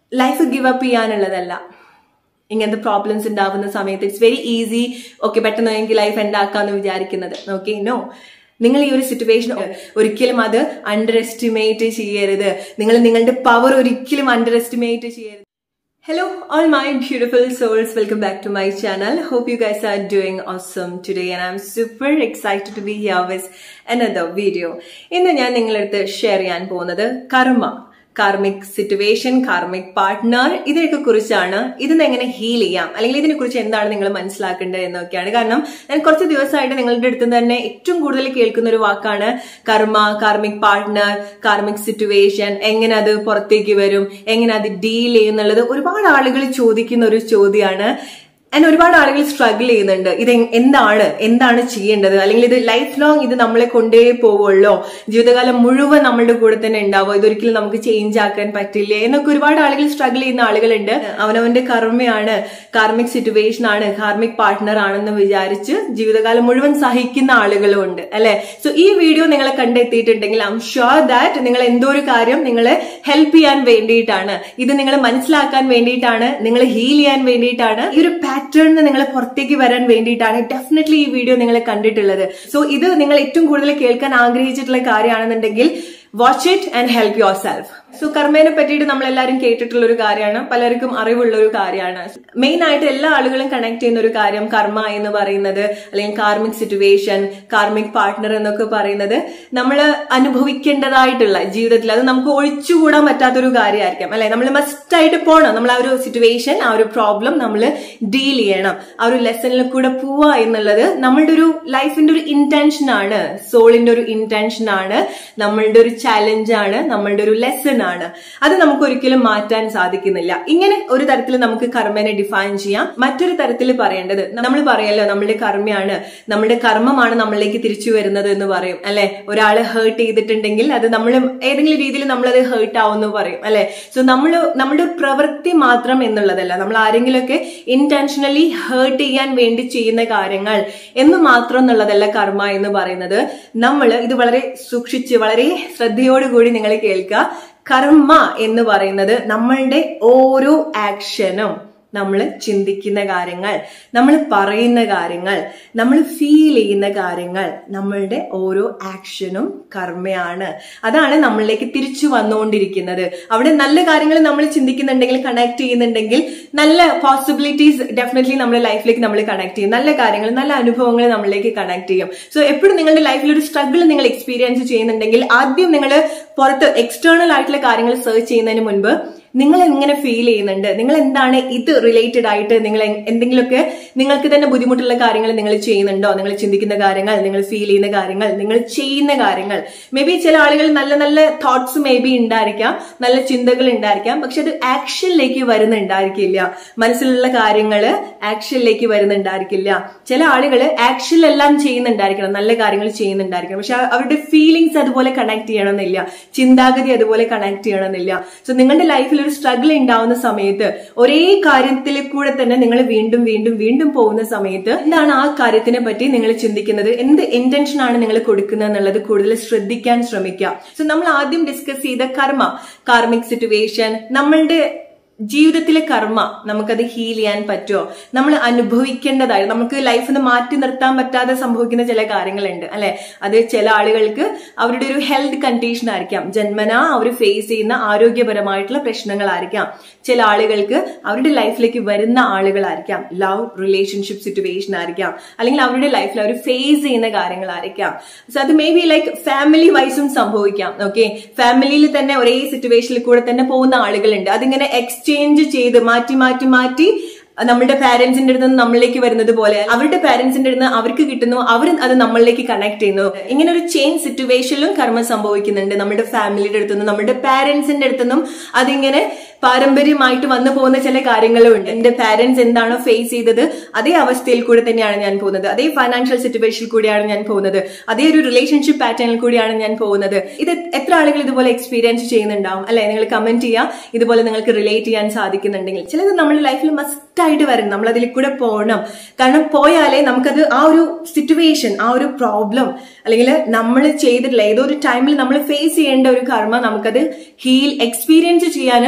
Life give up ചെയ്യാനുള്ളതല്ല ഇങ്ങനത്തെ problems ഉണ്ടാവുന്ന സമയത്ത് ഇറ്റ്സ് വെരി ഈസി ഓക്കെ പെട്ടെന്ന് എനിക്ക് ലൈഫ് ഉണ്ടാക്കാന്ന് വിചാരിക്കുന്നത് ഓക്കെ നോ നിങ്ങൾ ഈ ഒരു സിറ്റുവേഷൻ ഒരിക്കലും അത് അണ്ടർ എസ്റ്റിമേറ്റ് ചെയ്യരുത് നിങ്ങൾ നിങ്ങളുടെ പവർ ഒരിക്കലും അണ്ടർ എസ്റ്റിമേറ്റ് ചെയ്യരുത് Hello, all my beautiful souls. Welcome back to my channel. Hope you guys are doing awesome today and I'm super excited to be here with another video. ഇന്ന് ഞാൻ നിങ്ങളടുത്ത് share ചെയ്യാൻ പോകുന്നത് കർമ്മ karmic situation karmic partner ഇതിനൊക്കെ കുറിച്ചാണ് ഇതിന് എങ്ങനെ ഹീൽ ചെയ്യാം അല്ലെങ്കിൽ ഇതിനെ കുറിച്ച് എന്താണ് നിങ്ങൾ മനസ്സിലാക്കേണ്ടത് എന്നൊക്കെയാണ് കാരണം ഞാൻ കുറച്ച് ദിവസമായിട്ട് നിങ്ങളുടെ അടുത്ത് തന്നെ ഏറ്റവും കൂടുതൽ കേൾക്കുന്ന ഒരു വാക്കാണ് കർമ്മ കാർമിക് പാർട്ട്ണർ കാർമിക് സിറ്റുവേഷൻ എങ്ങനെ അത് പുറത്തേക്ക് വരും എങ്ങനെ അത് ഡീൽ ചെയ്യുന്നുള്ളത് ഒരുപാട് ആളുകൾ ചോദിക്കുന്ന ഒരു ചോദ്യമാണ് ആൻഡ് ഒരുപാട് ആളുകൾ സ്ട്രഗിൾ ചെയ്യുന്നുണ്ട് ഇത് എന്താണ് എന്താണ് ചെയ്യേണ്ടത് അല്ലെങ്കിൽ ഇത് ലൈഫ് ലോങ് ഇത് നമ്മളെ കൊണ്ടേ പോവുള്ളോ ജീവിതകാലം മുഴുവൻ നമ്മളുടെ കൂടെ തന്നെ ഉണ്ടാവോ ഇതൊരിക്കലും നമുക്ക് ചേഞ്ച് ആക്കാൻ പറ്റില്ലേ എന്നൊക്കെ ഒരുപാട് ആളുകൾ സ്ട്രഗിൾ ചെയ്യുന്ന ആളുകളുണ്ട് അവനവന്റെ കർമ്മയാണ് കാർമിക് സിറ്റുവേഷൻ ആണ് കാർമിക് പാർട്ട്ണർ ആണെന്ന് വിചാരിച്ച് ജീവിതകാലം മുഴുവൻ സഹിക്കുന്ന ആളുകളും ഉണ്ട് അല്ലെ സോ ഈ വീഡിയോ നിങ്ങളെ കണ്ടെത്തിയിട്ടുണ്ടെങ്കിൽ ഐ എം ഷുവർ ദാറ്റ് നിങ്ങൾ എന്തോ ഒരു കാര്യം നിങ്ങളെ ഹെൽപ്പ് ചെയ്യാൻ വേണ്ടിയിട്ടാണ് ഇത് നിങ്ങൾ മനസ്സിലാക്കാൻ വേണ്ടിയിട്ടാണ് നിങ്ങൾ ഹീൽ ചെയ്യാൻ വേണ്ടിയിട്ടാണ് ഈ ഒരു പാറ്റേണിന് നിങ്ങൾ പുറത്തേക്ക് വരാൻ വേണ്ടിയിട്ടാണ് ഡെഫിനറ്റ്ലി ഈ വീഡിയോ നിങ്ങൾ കണ്ടിട്ടുള്ളത് സോ ഇത് നിങ്ങൾ ഏറ്റവും കൂടുതൽ കേൾക്കാൻ ആഗ്രഹിച്ചിട്ടുള്ള കാര്യമാണെന്നുണ്ടെങ്കിൽ watch it and help yourself so കർമ്മേനെ പറ്റിയിട്ട് നമ്മൾ എല്ലാവരും കേട്ടിട്ടുള്ള ഒരു കാര്യമാണ് പലർക്കും അറിവുള്ള ഒരു കാര്യമാണ് മെയിൻ ആയിട്ട് എല്ലാ ആളുകളും കണക്ട് ചെയ്യുന്ന ഒരു കാര്യം കർമ്മ എന്ന് പറയുന്നത് അല്ലെങ്കിൽ കാർമിക് സിറ്റുവേഷൻ കാർമിക് പാർട്ട്ണർ എന്നൊക്കെ പറയുന്നത് നമ്മൾ അനുഭവിക്കേണ്ടതായിട്ടുള്ള ജീവിതത്തിൽ അത് നമുക്ക് ഒഴിച്ചുകൂടാൻ പറ്റാത്തൊരു കാര്യമായിരിക്കാം അല്ലെ നമ്മൾ മസ്റ്റ് ആയിട്ട് പോകണം നമ്മൾ ആ ഒരു സിറ്റുവേഷൻ ആ ഒരു പ്രോബ്ലം നമ്മൾ ഡീൽ ചെയ്യണം ആ ഒരു ലെസണിൽ കൂടെ പോവുക എന്നുള്ളത് നമ്മളുടെ ഒരു ലൈഫിന്റെ ഒരു ഇന്റൻഷൻ ആണ് സോളിന്റെ ഒരു ഇന്റൻഷൻ ആണ് നമ്മളുടെ ഒരു ചാലഞ്ച് ആണ് നമ്മളുടെ ഒരു ലെസൺ ആണ് അത് നമുക്ക് ഒരിക്കലും മാറ്റാൻ സാധിക്കുന്നില്ല ഇങ്ങനെ ഒരു തരത്തിൽ നമുക്ക് കർമ്മനെ ഡിഫൈൻ ചെയ്യാം മറ്റൊരു തരത്തിൽ പറയേണ്ടത് നമ്മൾ പറയല്ലോ നമ്മുടെ കർമ്മയാണ് നമ്മുടെ കർമ്മമാണ് നമ്മളിലേക്ക് തിരിച്ചു വരുന്നത് എന്ന് പറയും അല്ലെ ഒരാള് ഹേർട്ട് ചെയ്തിട്ടുണ്ടെങ്കിൽ അത് നമ്മൾ ഏതെങ്കിലും രീതിയിൽ നമ്മളത് ഹേർട്ട് ആവുമെന്ന് പറയും അല്ലെ സോ നമ്മൾ നമ്മുടെ പ്രവൃത്തി മാത്രം എന്നുള്ളതല്ല നമ്മൾ ആരെങ്കിലുമൊക്കെ ഇന്റൻഷനലി ഹേർട്ട് ചെയ്യാൻ വേണ്ടി ചെയ്യുന്ന കാര്യങ്ങൾ എന്ന് മാത്രം എന്നുള്ളതല്ല കർമ്മ എന്ന് പറയുന്നത് നമ്മൾ ഇത് വളരെ സൂക്ഷിച്ച് വളരെ ശ്രദ്ധയോടുകൂടി നിങ്ങൾ കേൾക്കുക കർമ്മ എന്ന് പറയുന്നത് നമ്മളുടെ ഓരോ ആക്ഷനും നമ്മൾ ചിന്തിക്കുന്ന കാര്യങ്ങൾ നമ്മൾ പറയുന്ന കാര്യങ്ങൾ നമ്മൾ ഫീൽ ചെയ്യുന്ന കാര്യങ്ങൾ നമ്മളുടെ ഓരോ ആക്ഷനും കർമ്മയാണ് അതാണ് നമ്മളിലേക്ക് തിരിച്ചു വന്നുകൊണ്ടിരിക്കുന്നത് അവിടെ നല്ല കാര്യങ്ങൾ നമ്മൾ ചിന്തിക്കുന്നുണ്ടെങ്കിൽ കണക്ട് ചെയ്യുന്നുണ്ടെങ്കിൽ നല്ല പോസിബിലിറ്റീസ് ഡെഫിനറ്റ്ലി നമ്മുടെ ലൈഫിലേക്ക് നമ്മൾ കണക്ട് ചെയ്യും നല്ല കാര്യങ്ങൾ നല്ല അനുഭവങ്ങൾ നമ്മളിലേക്ക് കണക്ട് ചെയ്യും സോ എപ്പോഴും നിങ്ങളുടെ ലൈഫിൽ ഒരു സ്ട്രഗിൾ നിങ്ങൾ എക്സ്പീരിയൻസ് ചെയ്യുന്നുണ്ടെങ്കിൽ ആദ്യം നിങ്ങൾ പുറത്ത് എക്സ്റ്റേണൽ ആയിട്ടുള്ള കാര്യങ്ങൾ സെർച്ച് ചെയ്യുന്നതിന് മുൻപ് നിങ്ങൾ എങ്ങനെ ഫീൽ ചെയ്യുന്നുണ്ട് നിങ്ങൾ എന്താണ് ഇത് റിലേറ്റഡ് ആയിട്ട് നിങ്ങൾ എന്തെങ്കിലുമൊക്കെ നിങ്ങൾക്ക് തന്നെ ബുദ്ധിമുട്ടുള്ള കാര്യങ്ങൾ നിങ്ങൾ ചെയ്യുന്നുണ്ടോ നിങ്ങൾ ചിന്തിക്കുന്ന കാര്യങ്ങൾ നിങ്ങൾ ഫീൽ ചെയ്യുന്ന കാര്യങ്ങൾ നിങ്ങൾ ചെയ്യുന്ന കാര്യങ്ങൾ മേ ബി ചില ആളുകൾ നല്ല നല്ല തോട്ട്സ് മേ ബി ഉണ്ടായിരിക്കാം നല്ല ചിന്തകൾ ഉണ്ടായിരിക്കാം പക്ഷെ അത് ആക്ഷനിലേക്ക് വരുന്നുണ്ടായിരിക്കില്ല മനസ്സിലുള്ള കാര്യങ്ങൾ ആക്ഷനിലേക്ക് വരുന്നുണ്ടായിരിക്കില്ല ചില ആളുകൾ ആക്ഷനിലെല്ലാം ചെയ്യുന്നുണ്ടായിരിക്കണം നല്ല കാര്യങ്ങൾ ചെയ്യുന്നുണ്ടായിരിക്കണം പക്ഷെ അവരുടെ ഫീലിങ്സ് അതുപോലെ കണക്ട് ചെയ്യണമെന്നില്ല ചിന്താഗതി അതുപോലെ കണക്ട് ചെയ്യണമെന്നില്ല സോ നിങ്ങളുടെ ലൈഫിൽ ഒരു സ്ട്രഗിൾ ഉണ്ടാവുന്ന സമയത്ത് ഒരേ കാര്യത്തിൽ കൂടെ തന്നെ നിങ്ങൾ വീണ്ടും വീണ്ടും വീണ്ടും പോകുന്ന സമയത്ത് എന്താണ് ആ കാര്യത്തിനെ പറ്റി നിങ്ങൾ ചിന്തിക്കുന്നത് എന്ത് ഇന്റൻഷൻ ആണ് നിങ്ങൾ കൊടുക്കുന്നത് എന്നുള്ളത് കൂടുതൽ ശ്രദ്ധിക്കാൻ ശ്രമിക്കുക സോ നമ്മൾ ആദ്യം ഡിസ്കസ് ചെയ്ത കർമ്മ കാർമിക് സിറ്റുവേഷൻ നമ്മളുടെ ജീവിതത്തിലെ കർമ്മ നമുക്കത് ഹീൽ ചെയ്യാൻ പറ്റുമോ നമ്മൾ അനുഭവിക്കേണ്ടതായി നമുക്ക് ലൈഫിൽ നിന്ന് മാറ്റി നിർത്താൻ പറ്റാതെ സംഭവിക്കുന്ന ചില കാര്യങ്ങളുണ്ട് അല്ലെ അത് ചില ആളുകൾക്ക് അവരുടെ ഒരു ഹെൽത്ത് കണ്ടീഷൻ ആയിരിക്കാം ജന്മന അവർ ഫേസ് ചെയ്യുന്ന ആരോഗ്യപരമായിട്ടുള്ള പ്രശ്നങ്ങളായിരിക്കാം ചില ആളുകൾക്ക് അവരുടെ ലൈഫിലേക്ക് വരുന്ന ആളുകളായിരിക്കാം ലവ് റിലേഷൻഷിപ്പ് സിറ്റുവേഷൻ ആയിരിക്കാം അല്ലെങ്കിൽ അവരുടെ ലൈഫിൽ അവർ ഫേസ് ചെയ്യുന്ന കാര്യങ്ങളായിരിക്കാം സോ അത് മേ ബി ലൈക്ക് ഫാമിലി വൈസും സംഭവിക്കാം ഓക്കെ ഫാമിലിയിൽ തന്നെ ഒരേ സിറ്റുവേഷനിൽ കൂടെ തന്നെ പോകുന്ന ആളുകളുണ്ട് അതിങ്ങനെ എക്സ്ചേഞ്ച് ചെയ്ത് മാറ്റി മാറ്റി മാറ്റി നമ്മുടെ പാരന്റ്സിന്റെ അടുത്ത് നിന്ന് നമ്മളിലേക്ക് വരുന്നത് പോലെ അവരുടെ പാരന്റ്സിന്റെ അടുത്ത് അവർക്ക് കിട്ടുന്നു അവർ അത് നമ്മളിലേക്ക് കണക്ട് ചെയ്യുന്നു ഇങ്ങനെ ഒരു ചേഞ്ച് സിറ്റുവേഷനിലും കർമ്മം സംഭവിക്കുന്നുണ്ട് നമ്മുടെ ഫാമിലിയുടെ അടുത്തുനിന്നും നമ്മുടെ പാരന്റ്സിന്റെ അടുത്തുനിന്നും അതിങ്ങനെ പാരമ്പര്യമായിട്ട് വന്നു പോകുന്ന ചില കാര്യങ്ങളും ഉണ്ട് എന്റെ പാരന്റ്സ് എന്താണോ ഫേസ് ചെയ്തത് അതേ അവസ്ഥയിൽ കൂടെ തന്നെയാണ് ഞാൻ പോകുന്നത് അതേ ഫൈനാൻഷ്യൽ സിറ്റുവേഷനിൽ കൂടിയാണ് ഞാൻ പോകുന്നത് അതേ ഒരു റിലേഷൻഷിപ്പ് പാറ്റേണിൽ കൂടിയാണ് ഞാൻ പോകുന്നത് ഇത് എത്ര ആളുകൾ ഇതുപോലെ എക്സ്പീരിയൻസ് ചെയ്യുന്നുണ്ടാവും അല്ലെ നിങ്ങൾ കമന്റ് ചെയ്യാം ഇതുപോലെ നിങ്ങൾക്ക് റിലേറ്റ് ചെയ്യാൻ സാധിക്കുന്നുണ്ടെങ്കിൽ ചിലത് നമ്മുടെ ലൈഫിൽ മസ്റ്റ് ആയിട്ട് വരണം നമ്മൾ അതിൽ കൂടെ പോകണം കാരണം പോയാലേ നമുക്കത് ആ ഒരു സിറ്റുവേഷൻ ആ ഒരു പ്രോബ്ലം അല്ലെങ്കിൽ നമ്മൾ ചെയ്തിട്ടില്ല ഏതോ ഒരു ടൈമിൽ നമ്മൾ ഫേസ് ചെയ്യേണ്ട ഒരു കർമ്മ നമുക്കത് ഹീൽ എക്സ്പീരിയൻസ് ചെയ്യാനും ഹീൽ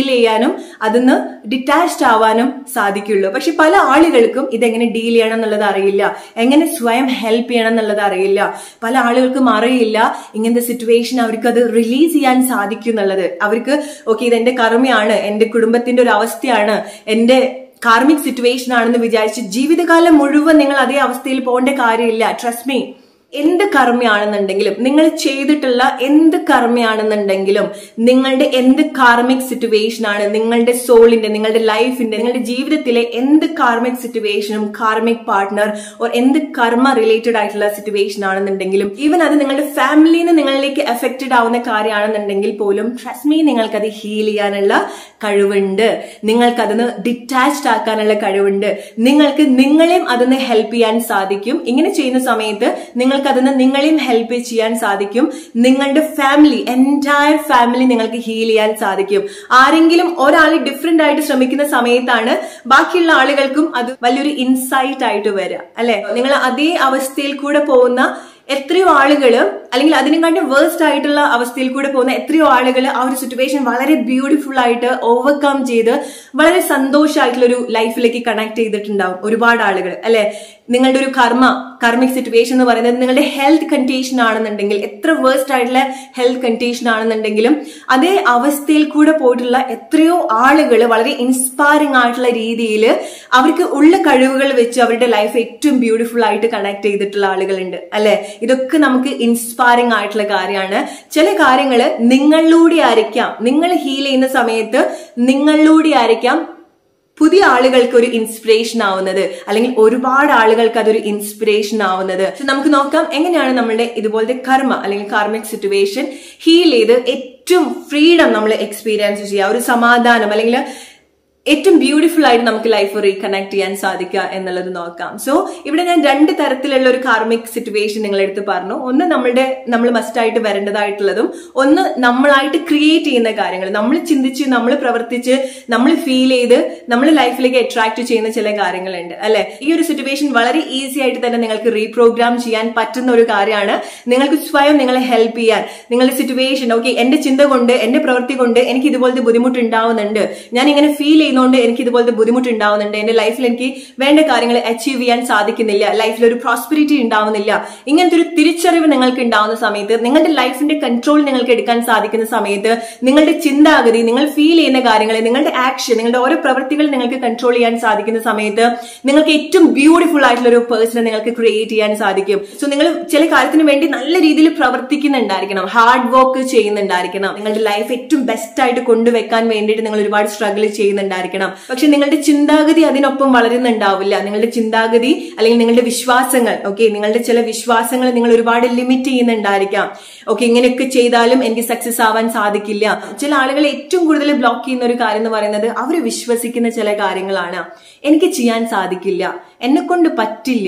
ഹീൽ ചെയ്യാനും അതിന്ന് ഡിറ്റാച്ച്ഡ് ആവാനും സാധിക്കുള്ളൂ പക്ഷെ പല ആളുകൾക്കും ഇതെങ്ങനെ ഡീൽ ചെയ്യണം എന്നുള്ളത് അറിയില്ല എങ്ങനെ സ്വയം ഹെൽപ്പ് ചെയ്യണം എന്നുള്ളത് അറിയില്ല പല ആളുകൾക്കും അറിയില്ല ഇങ്ങനത്തെ സിറ്റുവേഷൻ അവർക്ക് അത് റിലീസ് ചെയ്യാൻ സാധിക്കും എന്നുള്ളത് അവർക്ക് ഓക്കെ ഇത് എന്റെ കർമ്മയാണ് എന്റെ കുടുംബത്തിന്റെ ഒരു അവസ്ഥയാണ് എന്റെ കാർമിക് സിറ്റുവേഷൻ ആണെന്ന് വിചാരിച്ച് ജീവിതകാലം മുഴുവൻ നിങ്ങൾ അതേ അവസ്ഥയിൽ പോകേണ്ട കാര്യമില്ല ട്രസ്റ്റ് മീ എന്ത് കർമ്മയാണെന്നുണ്ടെങ്കിലും നിങ്ങൾ ചെയ്തിട്ടുള്ള എന്ത് കർമ്മയാണെന്നുണ്ടെങ്കിലും നിങ്ങളുടെ എന്ത് കാർമിക് സിറ്റുവേഷൻ ആണ് നിങ്ങളുടെ സോളിന്റെ നിങ്ങളുടെ ലൈഫിന്റെ നിങ്ങളുടെ ജീവിതത്തിലെ എന്ത് കാർമിക് സിറ്റുവേഷനും കാർമിക് പാർട്ട്ണർ ഓർ എന്ത് കർമ്മ റിലേറ്റഡ് ആയിട്ടുള്ള സിറ്റുവേഷൻ ആണെന്നുണ്ടെങ്കിലും ഈവൻ അത് നിങ്ങളുടെ ഫാമിലിയിൽ നിന്ന് നിങ്ങളിലേക്ക് എഫക്റ്റഡ് ആവുന്ന കാര്യമാണെന്നുണ്ടെങ്കിൽ പോലും ട്രസ്റ്റ് മീ നിങ്ങൾക്ക് അത് ഹീൽ ചെയ്യാനുള്ള കഴിവുണ്ട് നിങ്ങൾക്ക് അതിന് ഡിറ്റാച്ച്ഡ് ആക്കാനുള്ള കഴിവുണ്ട് നിങ്ങൾക്ക് നിങ്ങളെയും അതിന് ഹെൽപ്പ് ചെയ്യാൻ സാധിക്കും ഇങ്ങനെ ചെയ്യുന്ന സമയത്ത് നിങ്ങൾക്ക് അതിന് നിങ്ങളെയും ഹെൽപ്പ് ചെയ്യാൻ സാധിക്കും നിങ്ങളുടെ ഫാമിലി എൻറ്റയർ ഫാമിലി നിങ്ങൾക്ക് ഹീൽ ചെയ്യാൻ സാധിക്കും ആരെങ്കിലും ഒരാൾ ഡിഫറെന്റ് ആയിട്ട് ശ്രമിക്കുന്ന സമയത്താണ് ബാക്കിയുള്ള ആളുകൾക്കും അത് വലിയൊരു ഇൻസൈറ്റ് ആയിട്ട് വരിക അല്ലെ നിങ്ങൾ അതേ അവസ്ഥയിൽ കൂടെ പോകുന്ന എത്രയോ ആളുകൾ അല്ലെങ്കിൽ അതിനെക്കാട്ടും വേഴ്സ്റ്റ് ആയിട്ടുള്ള അവസ്ഥയിൽ കൂടെ പോകുന്ന എത്രയോ ആളുകൾ ആ ഒരു സിറ്റുവേഷൻ വളരെ ബ്യൂട്ടിഫുൾ ആയിട്ട് ഓവർകം ചെയ്ത് വളരെ സന്തോഷമായിട്ടുള്ള ഒരു ലൈഫിലേക്ക് കണക്ട് ചെയ്തിട്ടുണ്ടാവും ഒരുപാട് ആളുകൾ അല്ലെ നിങ്ങളുടെ ഒരു കർമ്മ കർമ്മിക് സിറ്റുവേഷൻ എന്ന് പറയുന്നത് നിങ്ങളുടെ ഹെൽത്ത് കണ്ടീഷൻ ആണെന്നുണ്ടെങ്കിൽ എത്ര വേഴ്സ്റ്റ് ആയിട്ടുള്ള ഹെൽത്ത് കണ്ടീഷൻ ആണെന്നുണ്ടെങ്കിലും അതേ അവസ്ഥയിൽ കൂടെ പോയിട്ടുള്ള എത്രയോ ആളുകൾ വളരെ ഇൻസ്പയറിംഗ് ആയിട്ടുള്ള രീതിയിൽ അവർക്ക് ഉള്ള കഴിവുകൾ വെച്ച് അവരുടെ ലൈഫ് ഏറ്റവും ബ്യൂട്ടിഫുൾ ആയിട്ട് കണക്ട് ചെയ്തിട്ടുള്ള ആളുകളുണ്ട് അല്ലെ ഇതൊക്കെ നമുക്ക് ഇൻസ്പയറിംഗ് ആയിട്ടുള്ള കാര്യമാണ് ചില കാര്യങ്ങൾ നിങ്ങളിലൂടെ ആയിരിക്കാം നിങ്ങൾ ഹീൽ ചെയ്യുന്ന സമയത്ത് നിങ്ങളിലൂടെ ആയിരിക്കാം പുതിയ ആളുകൾക്ക് ഒരു ഇൻസ്പിറേഷൻ ആവുന്നത് അല്ലെങ്കിൽ ഒരുപാട് ആളുകൾക്ക് അതൊരു ഇൻസ്പിറേഷൻ ആവുന്നത് So, നമുക്ക് നോക്കാം എങ്ങനെയാണ് നമ്മളുടെ ഇതുപോലത്തെ കർമ്മ അല്ലെങ്കിൽ കാർമിക് സിറ്റുവേഷൻ ഹീൽ ചെയ്ത് ഏറ്റവും ഫ്രീഡം നമ്മൾ എക്സ്പീരിയൻസ് ചെയ്യുക ഒരു സമാധാനം അല്ലെങ്കിൽ ഏറ്റവും ബ്യൂട്ടിഫുൾ ആയിട്ട് നമുക്ക് ലൈഫ് റീകണക്ട് ചെയ്യാൻ സാധിക്കുക എന്നുള്ളത് നോക്കാം സോ ഇവിടെ ഞാൻ രണ്ട് തരത്തിലുള്ള ഒരു കാർമിക് സിറ്റുവേഷൻ നിങ്ങളെടുത്ത് പറഞ്ഞു ഒന്ന് നമ്മളുടെ നമ്മൾ മസ്റ്റ് ആയിട്ട് വരേണ്ടതായിട്ടുള്ളതും ഒന്ന് നമ്മളായിട്ട് ക്രിയേറ്റ് ചെയ്യുന്ന കാര്യങ്ങൾ നമ്മൾ ചിന്തിച്ച് നമ്മൾ പ്രവർത്തിച്ച് നമ്മൾ ഫീൽ ചെയ്ത് നമ്മൾ ലൈഫിലേക്ക് അട്രാക്ട് ചെയ്യുന്ന ചില കാര്യങ്ങളുണ്ട് അല്ലെ ഈ ഒരു സിറ്റുവേഷൻ വളരെ ഈസി ആയിട്ട് തന്നെ നിങ്ങൾക്ക് റീപ്രോഗ്രാം ചെയ്യാൻ പറ്റുന്ന ഒരു കാര്യമാണ് നിങ്ങൾക്ക് സ്വയം നിങ്ങളെ ഹെൽപ്പ് ചെയ്യാൻ നിങ്ങളുടെ സിറ്റുവേഷൻ ഓക്കെ എന്റെ ചിന്ത കൊണ്ട് എന്റെ പ്രവൃത്തി കൊണ്ട് എനിക്ക് ഇതുപോലത്തെ ബുദ്ധിമുട്ട് ഉണ്ടാവുന്നുണ്ട് ഞാൻ ഇങ്ങനെ ഫീൽ ചെയ്യുന്നതുകൊണ്ട് എനിക്ക് ഇതുപോലത്തെ ബുദ്ധിമുട്ട് ഉണ്ടാവുന്നുണ്ട് എന്റെ ലൈഫിൽ എനിക്ക് വേണ്ട കാര്യങ്ങൾ അച്ചീവ് ചെയ്യാൻ സാധിക്കുന്നില്ല ലൈഫിൽ ഒരു പ്രോസ്പെരിറ്റി ഉണ്ടാവുന്നില്ല ഇങ്ങനത്തെ ഒരു തിരിച്ചറിവ് നിങ്ങൾക്ക് ഉണ്ടാവുന്ന സമയത്ത് നിങ്ങളുടെ ലൈഫിന്റെ കൺട്രോൾ നിങ്ങൾക്ക് എടുക്കാൻ സാധിക്കുന്ന സമയത്ത് നിങ്ങളുടെ ചിന്താഗതി നിങ്ങൾ ഫീൽ ചെയ്യുന്ന കാര്യങ്ങളെ നിങ്ങളുടെ ആക്ഷൻ നിങ്ങളുടെ ഓരോ പ്രവൃത്തികൾ നിങ്ങൾക്ക് കൺട്രോൾ ചെയ്യാൻ സാധിക്കുന്ന സമയത്ത് നിങ്ങൾക്ക് ഏറ്റവും ബ്യൂട്ടിഫുൾ ആയിട്ടുള്ള ഒരു പേഴ്സണെ നിങ്ങൾക്ക് ക്രിയേറ്റ് ചെയ്യാൻ സാധിക്കും സോ നിങ്ങൾ ചില കാര്യത്തിന് വേണ്ടി നല്ല രീതിയിൽ പ്രവർത്തിക്കുന്നുണ്ടായിരിക്കണം ഹാർഡ് വർക്ക് ചെയ്യുന്നുണ്ടായിരിക്കണം നിങ്ങളുടെ ലൈഫ് ഏറ്റവും ബെസ്റ്റ് ആയിട്ട് കൊണ്ടുവെക്കാൻ വേണ്ടിയിട്ട് നിങ്ങൾ ഒരുപാട് സ്ട്രഗിൾ ചെയ്യുന്നുണ്ടായിരിക്കണം പക്ഷെ നിങ്ങളുടെ ചിന്താഗതി അതിനൊപ്പം വളരുന്നുണ്ടാവില്ല നിങ്ങളുടെ ചിന്താഗതി അല്ലെങ്കിൽ നിങ്ങളുടെ വിശ്വാസങ്ങൾ ഓക്കെ നിങ്ങളുടെ ചില വിശ്വാസങ്ങൾ നിങ്ങൾ ഒരുപാട് ലിമിറ്റ് ചെയ്യുന്നുണ്ടായിരിക്കാം ഓക്കെ ഇങ്ങനെയൊക്കെ ചെയ്താലും എനിക്ക് സക്സസ് ആവാൻ സാധിക്കില്ല ചില ആളുകൾ ഏറ്റവും കൂടുതൽ ബ്ലോക്ക് ചെയ്യുന്ന ഒരു കാര്യം എന്ന് പറയുന്നത് അവർ വിശ്വസിക്കുന്ന ചില കാര്യങ്ങളാണ് എനിക്ക് ചെയ്യാൻ സാധിക്കില്ല എന്നെ കൊണ്ട് പറ്റില്ല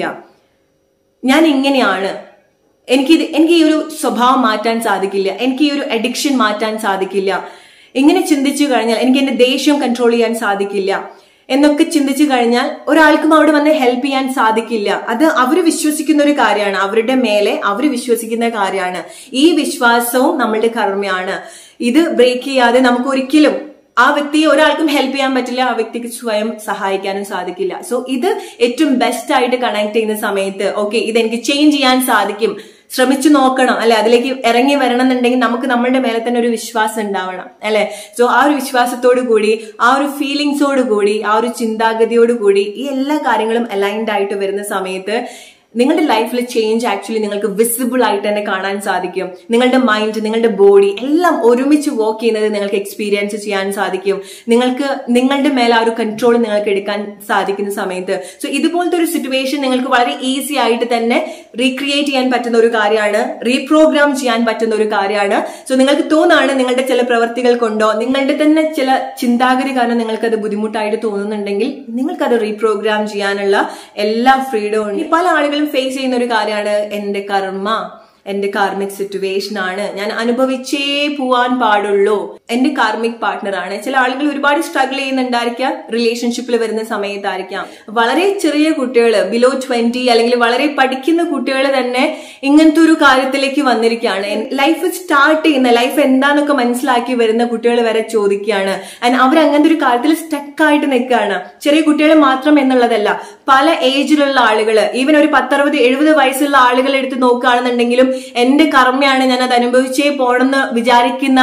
ഞാൻ ഇങ്ങനെയാണ് എനിക്ക് എനിക്ക് ഈ ഒരു സ്വഭാവം മാറ്റാൻ സാധിക്കില്ല എനിക്ക് ഈ ഒരു അഡിക്ഷൻ മാറ്റാൻ സാധിക്കില്ല ഇങ്ങനെ ചിന്തിച്ചു കഴിഞ്ഞാൽ എനിക്ക് എന്റെ ദേഷ്യം കൺട്രോൾ ചെയ്യാൻ സാധിക്കില്ല എന്നൊക്കെ ചിന്തിച്ചു കഴിഞ്ഞാൽ ഒരാൾക്കും അവിടെ വന്ന് ഹെൽപ്പ് ചെയ്യാൻ സാധിക്കില്ല അത് അവർ വിശ്വസിക്കുന്ന ഒരു കാര്യമാണ് അവരുടെ മേലെ അവർ വിശ്വസിക്കുന്ന കാര്യമാണ് ഈ വിശ്വാസവും നമ്മളുടെ കർമ്മയാണ് ഇത് ബ്രേക്ക് ചെയ്യാതെ നമുക്ക് ഒരിക്കലും ആ വ്യക്തിയെ ഒരാൾക്കും ഹെൽപ്പ് ചെയ്യാൻ പറ്റില്ല ആ വ്യക്തിക്ക് സ്വയം സഹായിക്കാനും സാധിക്കില്ല സോ ഇത് ഏറ്റവും ബെസ്റ്റ് ആയിട്ട് കണക്ട് ചെയ്യുന്ന സമയത്ത് ഓക്കെ ഇത് എനിക്ക് ചേഞ്ച് ചെയ്യാൻ സാധിക്കും ശ്രമിച്ചു നോക്കണം അല്ലെ അതിലേക്ക് ഇറങ്ങി വരണം എന്നുണ്ടെങ്കിൽ നമുക്ക് നമ്മളുടെ മേലെ തന്നെ ഒരു വിശ്വാസം ഉണ്ടാവണം അല്ലെ സോ ആ ഒരു വിശ്വാസത്തോടു കൂടി ആ ഒരു ഫീലിങ്സോട് കൂടി ആ ഒരു ചിന്താഗതിയോട് കൂടി ഈ എല്ലാ കാര്യങ്ങളും അലൈൻഡ് ആയിട്ട് വരുന്ന സമയത്ത് നിങ്ങളുടെ ലൈഫിൽ ചേഞ്ച് ആക്ച്വലി നിങ്ങൾക്ക് വിസിബിൾ ആയിട്ട് തന്നെ കാണാൻ സാധിക്കും നിങ്ങളുടെ മൈൻഡ് നിങ്ങളുടെ ബോഡി എല്ലാം ഒരുമിച്ച് വർക്ക് ചെയ്യുന്നത് നിങ്ങൾക്ക് എക്സ്പീരിയൻസ് ചെയ്യാൻ സാധിക്കും നിങ്ങൾക്ക് നിങ്ങളുടെ മേലെ ആ ഒരു കൺട്രോൾ നിങ്ങൾക്ക് എടുക്കാൻ സാധിക്കുന്ന സമയത്ത് സോ ഇതുപോലത്തെ ഒരു സിറ്റുവേഷൻ നിങ്ങൾക്ക് വളരെ ഈസി ആയിട്ട് തന്നെ റീക്രിയേറ്റ് ചെയ്യാൻ പറ്റുന്ന ഒരു കാര്യമാണ് റീപ്രോഗ്രാം ചെയ്യാൻ പറ്റുന്ന ഒരു കാര്യമാണ് സോ നിങ്ങൾക്ക് തോന്നാണ് നിങ്ങളുടെ ചില പ്രവർത്തികൾ കൊണ്ടോ നിങ്ങളുടെ തന്നെ ചില ചിന്താഗതി കാരണം നിങ്ങൾക്ക് അത് ബുദ്ധിമുട്ടായിട്ട് തോന്നുന്നുണ്ടെങ്കിൽ നിങ്ങൾക്കത് റീപ്രോഗ്രാം ചെയ്യാനുള്ള എല്ലാ ഫ്രീഡവും ഉണ്ട് പല ആളുകളും ഫേസ് ചെയ്യുന്ന ഒരു കാര്യമാണ് എന്റെ കർമ്മ എന്റെ കാർമിക് സിറ്റുവേഷൻ ആണ് ഞാൻ അനുഭവിച്ചേ പോവാൻ പാടുള്ളൂ എന്റെ കാർമിക് പാർട്ട്ണറാണ് ചില ആളുകൾ ഒരുപാട് സ്ട്രഗിൾ ചെയ്യുന്നുണ്ടായിരിക്കാം റിലേഷൻഷിപ്പിൽ വരുന്ന സമയത്തായിരിക്കാം വളരെ ചെറിയ കുട്ടികൾ ബിലോ ട്വന്റി അല്ലെങ്കിൽ വളരെ പഠിക്കുന്ന കുട്ടികൾ തന്നെ ഇങ്ങനത്തെ ഒരു കാര്യത്തിലേക്ക് വന്നിരിക്കുകയാണ് ലൈഫ് സ്റ്റാർട്ട് ചെയ്യുന്ന ലൈഫ് എന്താന്നൊക്കെ മനസ്സിലാക്കി വരുന്ന കുട്ടികൾ വരെ ചോദിക്കുകയാണ് ആൻഡ് അവർ അങ്ങനത്തെ ഒരു കാര്യത്തിൽ സ്റ്റക്കായിട്ട് നിൽക്കുകയാണ് ചെറിയ കുട്ടികൾ മാത്രം എന്നുള്ളതല്ല പല ഏജിലുള്ള ആളുകൾ ഈവൻ ഒരു പത്തറുപത് എഴുപത് വയസ്സുള്ള ആളുകൾ എടുത്ത് നോക്കുകയാണെന്നുണ്ടെങ്കിലും എന്റെ കർമ്മയാണ് ഞാൻ അത് അനുഭവിച്ചേ പോണെന്ന് വിചാരിക്കുന്ന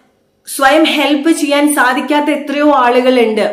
സ്വയം ഹെൽപ്പ് ചെയ്യാൻ സാധിക്കാത്ത എത്രയോ ആളുകളുണ്ട്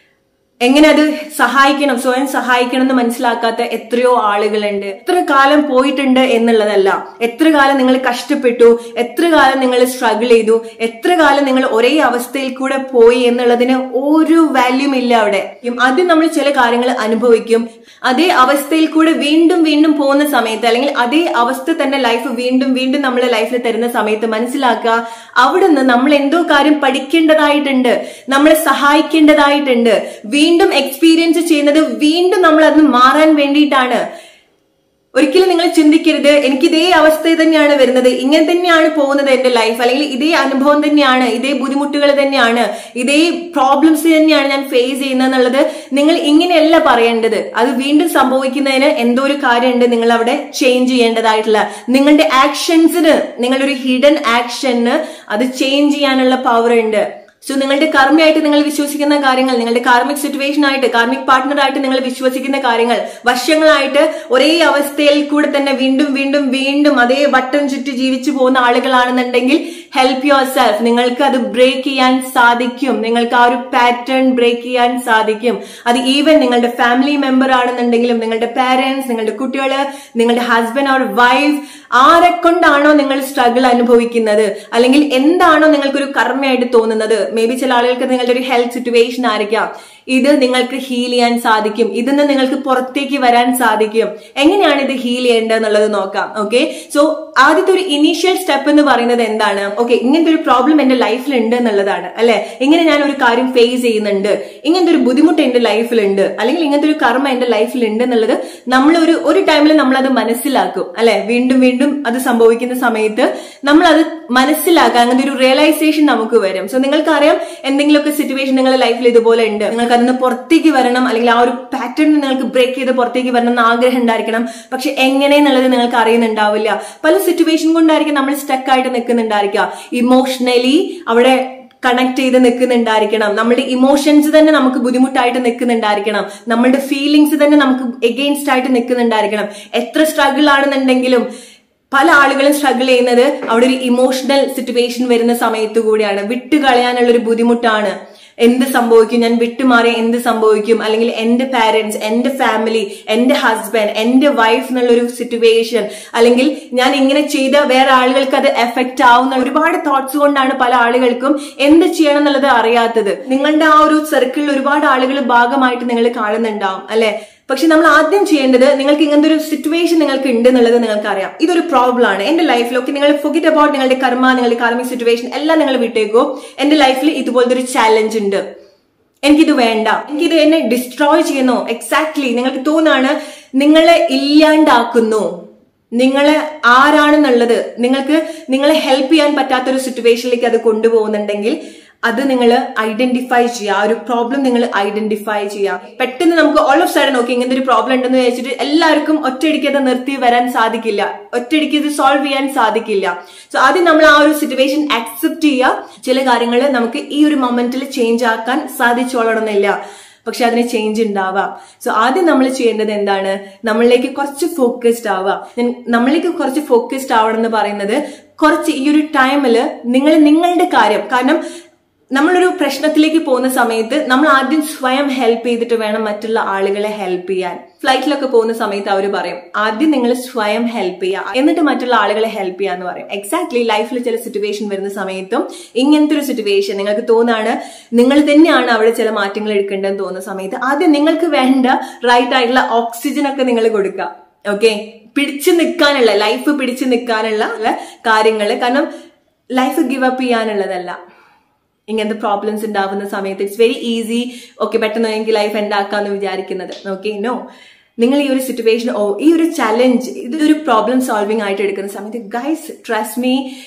എങ്ങനെ അത് സഹായിക്കണം സ്വയം സഹായിക്കണം എന്ന് മനസ്സിലാക്കാത്ത എത്രയോ ആളുകളുണ്ട് എത്ര കാലം പോയിട്ടുണ്ട് എന്നുള്ളതല്ല എത്ര കാലം നിങ്ങൾ കഷ്ടപ്പെട്ടു എത്ര കാലം നിങ്ങൾ സ്ട്രഗിൾ ചെയ്തു എത്ര കാലം നിങ്ങൾ ഒരേ അവസ്ഥയിൽ കൂടെ പോയി എന്നുള്ളതിന് ഒരു വാല്യൂം ഇല്ല അവിടെ ആദ്യം നമ്മൾ ചില കാര്യങ്ങൾ അനുഭവിക്കും അതേ അവസ്ഥയിൽ കൂടെ വീണ്ടും വീണ്ടും പോകുന്ന സമയത്ത് അല്ലെങ്കിൽ അതേ അവസ്ഥ തന്നെ ലൈഫ് വീണ്ടും വീണ്ടും നമ്മളെ ലൈഫിൽ തരുന്ന സമയത്ത് മനസ്സിലാക്കുക അവിടുന്ന് നമ്മൾ എന്തോ കാര്യം പഠിക്കേണ്ടതായിട്ടുണ്ട് നമ്മളെ സഹായിക്കേണ്ടതായിട്ടുണ്ട് വീണ്ടും എക്സ്പീരിയൻസ് ചെയ്യുന്നത് വീണ്ടും നമ്മൾ അതിന് മാറാൻ വേണ്ടിയിട്ടാണ് ഒരിക്കലും നിങ്ങൾ ചിന്തിക്കരുത് എനിക്ക് ഇതേ അവസ്ഥ തന്നെയാണ് വരുന്നത് ഇങ്ങനെ തന്നെയാണ് പോകുന്നത് എന്റെ ലൈഫ് അല്ലെങ്കിൽ ഇതേ അനുഭവം തന്നെയാണ് ഇതേ ബുദ്ധിമുട്ടുകൾ തന്നെയാണ് ഇതേ പ്രോബ്ലംസ് തന്നെയാണ് ഞാൻ ഫേസ് ചെയ്യുന്നത് എന്നുള്ളത് നിങ്ങൾ ഇങ്ങനെയല്ല പറയേണ്ടത് അത് വീണ്ടും സംഭവിക്കുന്നതിന് എന്തോ ഒരു കാര്യമുണ്ട് നിങ്ങൾ അവിടെ ചേഞ്ച് ചെയ്യേണ്ടതായിട്ടുള്ള നിങ്ങളുടെ ആക്ഷൻസിന് നിങ്ങളുടെ ഒരു ഹിഡൻ ആക്ഷന് അത് ചേഞ്ച് ചെയ്യാനുള്ള പവർ ഉണ്ട് സോ നിങ്ങളുടെ കർമ്മയായിട്ട് നിങ്ങൾ വിശ്വസിക്കുന്ന കാര്യങ്ങൾ നിങ്ങളുടെ കാർമിക് സിറ്റുവേഷൻ ആയിട്ട് കാർമിക് പാർട്ട്ണർ ആയിട്ട് നിങ്ങൾ വിശ്വസിക്കുന്ന കാര്യങ്ങൾ വർഷങ്ങളായിട്ട് ഒരേ അവസ്ഥയിൽ കൂടെ തന്നെ വീണ്ടും വീണ്ടും വീണ്ടും അതേ വട്ടം ചുറ്റി ജീവിച്ചു പോകുന്ന ആളുകളാണെന്നുണ്ടെങ്കിൽ ഹെൽപ്പ് യുവർ സെൽഫ് നിങ്ങൾക്ക് അത് ബ്രേക്ക് ചെയ്യാൻ സാധിക്കും നിങ്ങൾക്ക് ആ ഒരു പാറ്റേൺ ബ്രേക്ക് ചെയ്യാൻ സാധിക്കും അത് ഈവൻ നിങ്ങളുടെ ഫാമിലി മെമ്പർ ആണെന്നുണ്ടെങ്കിലും നിങ്ങളുടെ പാരന്റ്സ് നിങ്ങളുടെ കുട്ടികള് നിങ്ങളുടെ ഹസ്ബൻഡ് ഓർ വൈഫ് ആരെ കൊണ്ടാണോ നിങ്ങൾ സ്ട്രഗിൾ അനുഭവിക്കുന്നത് അല്ലെങ്കിൽ എന്താണോ നിങ്ങൾക്കൊരു കർമ്മയായിട്ട് തോന്നുന്നത് മേ ബി ചില ആളുകൾക്ക് നിങ്ങളുടെ ഒരു ഹെൽത്ത് സിറ്റുവേഷൻ ആയിരിക്കാം ഇത് നിങ്ങൾക്ക് ഹീൽ ചെയ്യാൻ സാധിക്കും ഇതിന്ന് നിങ്ങൾക്ക് പുറത്തേക്ക് വരാൻ സാധിക്കും എങ്ങനെയാണ് ഇത് ഹീൽ ചെയ്യേണ്ടത് എന്നുള്ളത് നോക്കാം ഓക്കെ സോ ആദ്യത്തെ ഒരു ഇനീഷ്യൽ സ്റ്റെപ്പ് എന്ന് പറയുന്നത് എന്താണ് ഓക്കെ ഇങ്ങനത്തെ ഒരു പ്രോബ്ലം എന്റെ ലൈഫിൽ ഉണ്ട് എന്നുള്ളതാണ് അല്ലെ ഇങ്ങനെ ഞാൻ ഒരു കാര്യം ഫേസ് ചെയ്യുന്നുണ്ട് ഇങ്ങനത്തെ ഒരു ബുദ്ധിമുട്ട് എന്റെ ലൈഫിലുണ്ട് അല്ലെങ്കിൽ ഇങ്ങനത്തെ ഒരു കർമ്മ എന്റെ ലൈഫിൽ ഉണ്ട് എന്നുള്ളത് നമ്മൾ ഒരു ഒരു ടൈമിൽ നമ്മൾ അത് മനസ്സിലാക്കും അല്ലെ വീണ്ടും വീണ്ടും അത് സംഭവിക്കുന്ന സമയത്ത് നമ്മൾ അത് മനസ്സിലാക്കുക അങ്ങനത്തെ ഒരു റിയലൈസേഷൻ നമുക്ക് വരും സോ നിങ്ങൾക്കറിയാം എന്തെങ്കിലുമൊക്കെ സിറ്റുവേഷൻ നിങ്ങളുടെ ലൈഫിൽ ഇതുപോലെ ഉണ്ട് നിങ്ങൾക്ക് അതിന് പുറത്തേക്ക് വരണം അല്ലെങ്കിൽ ആ ഒരു പാറ്റേൺ നിങ്ങൾക്ക് ബ്രേക്ക് ചെയ്ത് പുറത്തേക്ക് വരണം എന്ന് ആഗ്രഹം ഉണ്ടായിരിക്കണം പക്ഷെ എങ്ങനെ എന്നുള്ളത് നിങ്ങൾക്ക് അറിയുന്നുണ്ടാവില്ല പല സിറ്റുവേഷൻ കൊണ്ടായിരിക്കും നമ്മൾ സ്റ്റക്ക് ആയിട്ട് നിൽക്കുന്നുണ്ടായിരിക്കുക ഇമോഷണലി അവിടെ കണക്ട് ചെയ്ത് നിൽക്കുന്നുണ്ടായിരിക്കണം നമ്മുടെ ഇമോഷൻസ് തന്നെ നമുക്ക് ബുദ്ധിമുട്ടായിട്ട് നിൽക്കുന്നുണ്ടായിരിക്കണം നമ്മുടെ ഫീലിങ്സ് തന്നെ നമുക്ക് എഗെയിൻസ്റ്റ് ആയിട്ട് നിൽക്കുന്നുണ്ടായിരിക്കണം എത്ര സ്ട്രഗിൾ ആണെന്നുണ്ടെങ്കിലും പല ആളുകളും സ്ട്രഗിൾ ചെയ്യുന്നത് അവിടെ ഒരു ഇമോഷണൽ സിറ്റുവേഷൻ വരുന്ന സമയത്ത് കൂടിയാണ് വിട്ടുകളയാനുള്ള ഒരു ബുദ്ധിമുട്ടാണ് എന്ത് സംഭവിക്കും ഞാൻ വിട്ടുമാറി എന്ത് സംഭവിക്കും അല്ലെങ്കിൽ എന്റെ പാരന്റ്സ് എന്റെ ഫാമിലി എന്റെ ഹസ്ബൻഡ് എന്റെ വൈഫ് എന്നുള്ളൊരു സിറ്റുവേഷൻ അല്ലെങ്കിൽ ഞാൻ ഇങ്ങനെ ചെയ്ത വേറെ ആളുകൾക്ക് അത് എഫക്റ്റ് ആവുന്ന ഒരുപാട് തോട്ട്സ് കൊണ്ടാണ് പല ആളുകൾക്കും എന്ത് ചെയ്യണം എന്നുള്ളത് അറിയാത്തത് നിങ്ങളുടെ ആ ഒരു സർക്കിളിൽ ഒരുപാട് ആളുകൾ ഭാഗമായിട്ട് നിങ്ങൾ കാണുന്നുണ്ടാവും അല്ലെ പക്ഷെ നമ്മൾ ആദ്യം ചെയ്യേണ്ടത് നിങ്ങൾക്ക് ഇങ്ങനത്തെ ഒരു സിറ്റുവേഷൻ നിങ്ങൾക്ക് ഉണ്ട് എന്നുള്ളത് നിങ്ങൾക്ക് അറിയാം ഇതൊരു പ്രോബ്ലം ആണ് എന്റെ ലൈഫിലൊക്കെ നിങ്ങൾ ഫൊഗറ്റ് അബൌട്ട് നിങ്ങളുടെ കർമ്മ നിങ്ങളുടെ കാർമിക് സിറ്റുവേഷൻ എല്ലാം നിങ്ങൾ വിട്ടേക്കോ എന്റെ ലൈഫിൽ ഇതുപോലത്തെ ഒരു ചാലഞ്ച് ഉണ്ട് എനിക്കിത് വേണ്ട എനിക്കിത് എന്നെ ഡിസ്ട്രോയ് ചെയ്യുന്നു എക്സാക്ട്ലി നിങ്ങൾക്ക് തോന്നാണ് നിങ്ങളെ ഇല്ലാണ്ടാക്കുന്നു നിങ്ങളെ ആരാണെന്നുള്ളത് നിങ്ങൾക്ക് നിങ്ങളെ ഹെൽപ്പ് ചെയ്യാൻ പറ്റാത്തൊരു സിറ്റുവേഷനിലേക്ക് അത് കൊണ്ടുപോകുന്നുണ്ടെങ്കിൽ അത് നിങ്ങൾ ഐഡന്റിഫൈ ചെയ്യുക ആ ഒരു പ്രോബ്ലം നിങ്ങൾ ഐഡന്റിഫൈ ചെയ്യുക പെട്ടെന്ന് നമുക്ക് ഓൾ ഓഫ് സൈഡ് നോക്കി ഇങ്ങനത്തെ ഒരു പ്രോബ്ലം ഉണ്ടെന്ന് വെച്ചിട്ട് എല്ലാവർക്കും ഒറ്റയടിക്ക് അത് നിർത്തി വരാൻ സാധിക്കില്ല ഒറ്റയടിക്ക് ഇത് സോൾവ് ചെയ്യാൻ സാധിക്കില്ല സോ ആദ്യം നമ്മൾ ആ ഒരു സിറ്റുവേഷൻ അക്സെപ്റ്റ് ചെയ്യുക ചില കാര്യങ്ങൾ നമുക്ക് ഈ ഒരു മൊമെന്റിൽ ചേഞ്ച് ആക്കാൻ സാധിച്ചോളണമെന്നില്ല പക്ഷെ അതിന് ചേഞ്ച് ഉണ്ടാവാം സോ ആദ്യം നമ്മൾ ചെയ്യേണ്ടത് എന്താണ് നമ്മളിലേക്ക് കുറച്ച് ഫോക്കസ്ഡ് ആവാം നമ്മളിലേക്ക് കുറച്ച് ഫോക്കസ്ഡ് ആവണം എന്ന് പറയുന്നത് കുറച്ച് ഈ ഒരു ടൈമിൽ നിങ്ങൾ നിങ്ങളുടെ കാര്യം കാരണം നമ്മളൊരു പ്രശ്നത്തിലേക്ക് പോകുന്ന സമയത്ത് നമ്മൾ ആദ്യം സ്വയം ഹെൽപ്പ് ചെയ്തിട്ട് വേണം മറ്റുള്ള ആളുകളെ ഹെൽപ്പ് ചെയ്യാൻ ഫ്ലൈറ്റിലൊക്കെ പോകുന്ന സമയത്ത് അവർ പറയും ആദ്യം നിങ്ങൾ സ്വയം ഹെൽപ്പ് ചെയ്യുക എന്നിട്ട് മറ്റുള്ള ആളുകളെ ഹെൽപ്പ് ചെയ്യാന്ന് പറയും എക്സാക്ട്ലി ലൈഫിൽ ചില സിറ്റുവേഷൻ വരുന്ന സമയത്തും ഇങ്ങനത്തെ ഒരു സിറ്റുവേഷൻ നിങ്ങൾക്ക് തോന്നാണ് നിങ്ങൾ തന്നെയാണ് അവിടെ ചില മാറ്റങ്ങൾ എടുക്കേണ്ടതെന്ന് തോന്നുന്ന സമയത്ത് ആദ്യം നിങ്ങൾക്ക് വേണ്ട റൈറ്റ് ആയിട്ടുള്ള ഓക്സിജൻ ഒക്കെ നിങ്ങൾ കൊടുക്കുക ഓക്കെ പിടിച്ചു നിൽക്കാനുള്ള ലൈഫ് പിടിച്ചു നിൽക്കാനുള്ള കാര്യങ്ങൾ കാരണം ലൈഫ് ഗിവ് അപ്പ് ചെയ്യാനുള്ളതല്ല ഇങ്ങനത്തെ പ്രോബ്ലംസ് ഉണ്ടാവുന്ന സമയത്ത് ഇറ്റ്സ് വെരി ഈസി ഓക്കെ പെട്ടെന്ന് എനിക്ക് ലൈഫ് ഉണ്ടാക്കാന്ന് വിചാരിക്കുന്നത് ഓക്കെ നോ നിങ്ങൾ ഈ ഒരു സിറ്റുവേഷൻ ഓ ഈ ഒരു ചലഞ്ച് ഇതൊരു പ്രോബ്ലം സോൾവിംഗ് ആയിട്ട് എടുക്കുന്ന സമയത്ത് ഗൈസ് ട്രസ്റ്റ് മീ